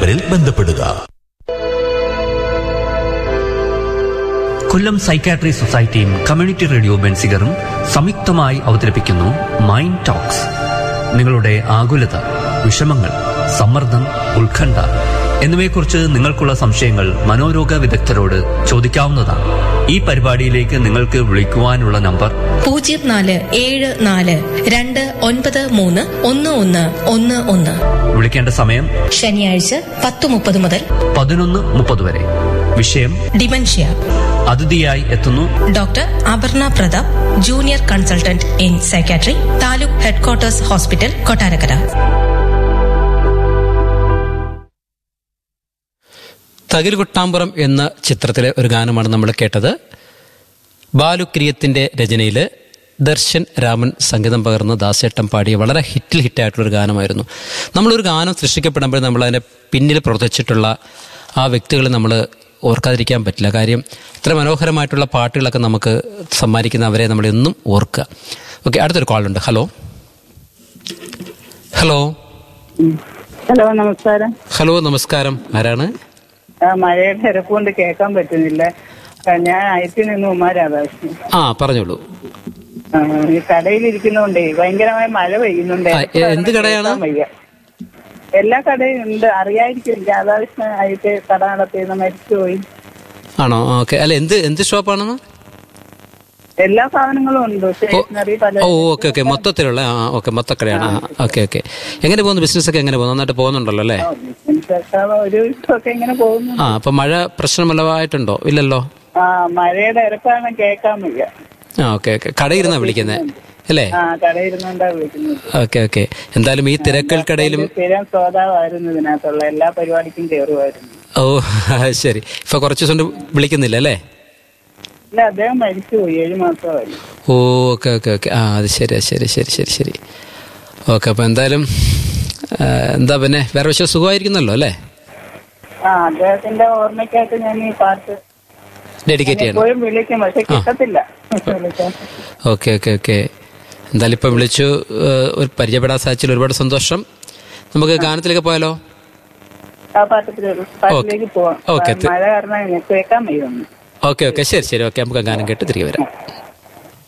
നമ്പറിൽ ബന്ധപ്പെടുക കൊല്ലം സൈക്കാട്രി സൊസൈറ്റിയും കമ്മ്യൂണിറ്റി റേഡിയോ ബെൻസിഗറും സംയുക്തമായി അവതരിപ്പിക്കുന്നു മൈൻഡ് ടോക്സ് നിങ്ങളുടെ ആകുലത വിഷമങ്ങൾ സമ്മർദ്ദം ഉത്കണ്ഠ എന്നിവയെക്കുറിച്ച് നിങ്ങൾക്കുള്ള സംശയങ്ങൾ മനോരോഗ വിദഗ്ധരോട് ചോദിക്കാവുന്നതാണ് ഈ പരിപാടിയിലേക്ക് നിങ്ങൾക്ക് വിളിക്കുവാനുള്ള നമ്പർ പൂജ്യം നാല് ഏഴ് നാല് രണ്ട് ഒൻപത് മൂന്ന് ഒന്ന് ഒന്ന് ഒന്ന് ഒന്ന് വിളിക്കേണ്ട സമയം ശനിയാഴ്ച പത്ത് മുപ്പത് മുതൽ പതിനൊന്ന് മുപ്പത് വരെ വിഷയം ഡിമൻഷ്യ അതിഥിയായി എത്തുന്നു doctor Aparna Prathap junior consultant in psychiatry taluk headquarters hospital Kottarakkara തകിൽ കൊട്ടാമ്പുറം എന്ന ചിത്രത്തിലെ ഒരു ഗാനമാണ് നമ്മൾ കേട്ടത് ബാലുക്രിയത്തിന്റെ രചനയിൽ ദർശൻ രാമൻ സംഗീതം പകർന്ന് ദാസേട്ടം പാടിയ വളരെ ഹിറ്റിൽ ഹിറ്റായിട്ടുള്ളൊരു ഗാനമായിരുന്നു നമ്മളൊരു ഗാനം സൃഷ്ടിക്കപ്പെടുമ്പോൾ നമ്മൾ അതിൻ്റെ പിന്നിൽ പ്രവർത്തിച്ചിട്ടുള്ള ആ വ്യക്തികളെ നമ്മൾ ഓർക്കാതിരിക്കാൻ പറ്റില്ല കാര്യം ഇത്ര മനോഹരമായിട്ടുള്ള പാട്ടുകളൊക്കെ നമുക്ക് സമ്മാനിക്കുന്ന അവരെ നമ്മൾ എന്നും ഓർക്കുക ഓക്കെ അടുത്തൊരു കോളുണ്ട് ഹലോ ഹലോ ഹലോ നമസ്കാരം ഹലോ നമസ്കാരം ആരാണ് ആ, മഴയുടെ തിരക്ക് കൊണ്ട് കേൾക്കാൻ പറ്റുന്നില്ല ആ, ഞാൻ അയത്തിൽ നിന്ന് ഉമാരാധാകൃഷ്ണൻ ആ പറഞ്ഞോളൂ ആ, ഈ കടയിലിരിക്കുന്നോണ്ടേ ഭയങ്കരമായ മഴ പെയ്യുന്നുണ്ട് ആ, എ- എന്ത് കടയാണ്? കേൾക്കാൻ വയ്യ. എല്ലാ കടയും ഉണ്ട് അറിയായിരിക്കും രാധാകൃഷ്ണൻ ആയിട്ട് കട നടത്തിയത് മരിച്ചുപോയി ആണോ ഓക്കെ അല്ല എന്ത് എന്ത് ഷോപ്പാണെന്ന് എല്ലാ സാധനങ്ങളും ഉണ്ട് സ്റ്റേഷനറി പല ഓ ഓക്കെ ഓക്കെ മൊത്തത്തിലുള്ള ആ ഓക്കെ മൊത്തക്കടയാണ് ആ ഓക്കെ ഓക്കെ എങ്ങനെ പോകുന്നു ബിസിനസ് ഒക്കെ എങ്ങനെ പോകുന്നു നന്നായിട്ട് പോകുന്നുണ്ടല്ലോ അല്ലേ ബിസിനസ്സൊക്കെ ഒരു ദിവസമൊക്കെ ഇങ്ങനെ പോകുന്നു ആ അപ്പൊ മഴ പ്രശ്നം വല്ലതായിട്ടുണ്ടോ ഇല്ലല്ലോ ആ മഴയുടെ ഇരക്കാണ് കേൾക്കാൻ വയ്യ ആ ഓക്കെ ഓക്കെ കടയിരുന്നാ വിളിക്കുന്നത് അല്ലേ ആ കടയിരുന്നുണ്ടാ വിളിക്കുന്നത് ഓക്കെ ഓക്കെ എന്തായാലും ഈ തിരക്കൽക്കടയിലും സ്ഥിരം ശ്രോതാവായിരുന്നു ഇതിനകത്തുള്ള എല്ലാ പരിപാടിക്കും കയറുമായിരുന്നു ഓ ശരി ഇപ്പൊ കുറച്ച് ദിവസം കൊണ്ട് വിളിക്കുന്നില്ല അല്ലേ ഇല്ല അദ്ദേഹം മരിച്ചുപോയി ഏഴു മാസമായി ഓ ഓക്കെ ഓക്കെ ഓക്കെ ആ അത് ശരി അത് ശരി ശരി ശരി ശരി ഓക്കെ അപ്പൊ എന്തായാലും ആ, എന്താ പിന്നെ വേറെ വിഷയം സുഖമായിരിക്കുന്നല്ലോ അല്ലേ ആ അദ്ദേഹത്തിന്റെ ഓർമ്മയ്ക്കായിട്ട് ഞാൻ ഈ പാട്ട് ഡെഡിക്കേറ്റ് ചെയ്യണം എപ്പോഴും വിളിക്കും പക്ഷെ കിട്ടത്തില്ല വിളിക്കാൻ ഓക്കെ ഓക്കെ ഓക്കെ എന്തായാലും ഇപ്പം വിളിച്ചു ഏഹ്, ഒരു പരിചയപ്പെടാൻ സാധിച്ചതിൽ ഒരുപാട് സന്തോഷം നമുക്ക് ഗാനത്തിലേക്ക് പോയാലോ ആ പാട്ടത്തിലേക്ക് പാട്ടിലേക്ക് പോവാം ഓക്കെ. മഴ കാരണം കേൾക്കാൻ വയ്യൊന്നും ഓക്കെ ഓക്കെ ശരി ശരി ഓക്കെ നമുക്ക് ഗാനം കേട്ട് തിരികെ വരാം